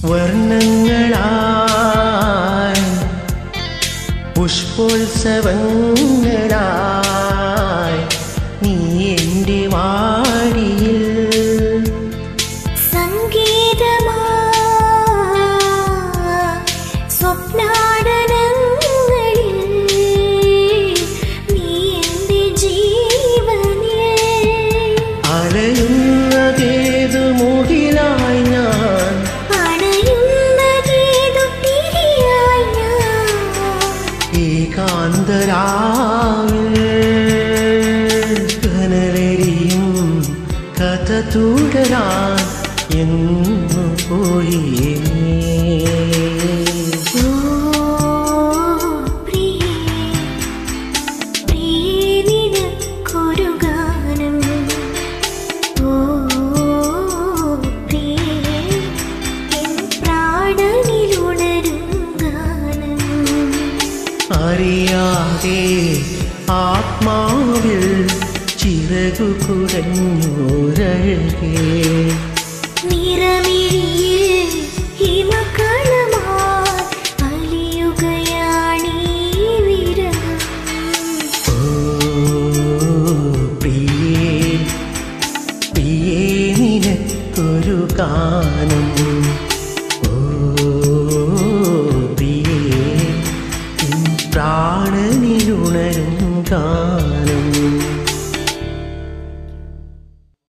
വർണ്ണങ്ങളായി പുഷ്പോത്സവങ്ങളായി നീ എൻ്റെ വാടിയിൽ സംഗീതമാ സ്വപ്നാടനങ്ങളിൽ നീ എൻ്റെ ജീവനിൽ അലയുന്നതേതു മുകിലായി ഞാൻ അണയുന്നതേതു തിരിയായി ഞാൻ ഏകാന്തരാവിൽ കനലരിയും കഥ തുടരാൻ എന്നു പോയേ ഓ പ്രിയേ പ്രിയേ നിനക്കൊരു ഗാനം ഓ പ്രിയേ എൻ പ്രാണനിലുണരും ഗാനം അറിയാതെ ആത്മാവിൽ ചിറകു കുടഞ്ഞൂരഴകേ നിറമിഴിയിൽ ഹിമകളമായി അലിയുകയാണീ വിരഹം ഓ പ്രിയേ പ്രിയേ നിനക്കൊരു ഗാനം ഓ പ്രിയേ നിൻ പ്രാണനിലുണരും ഗാനം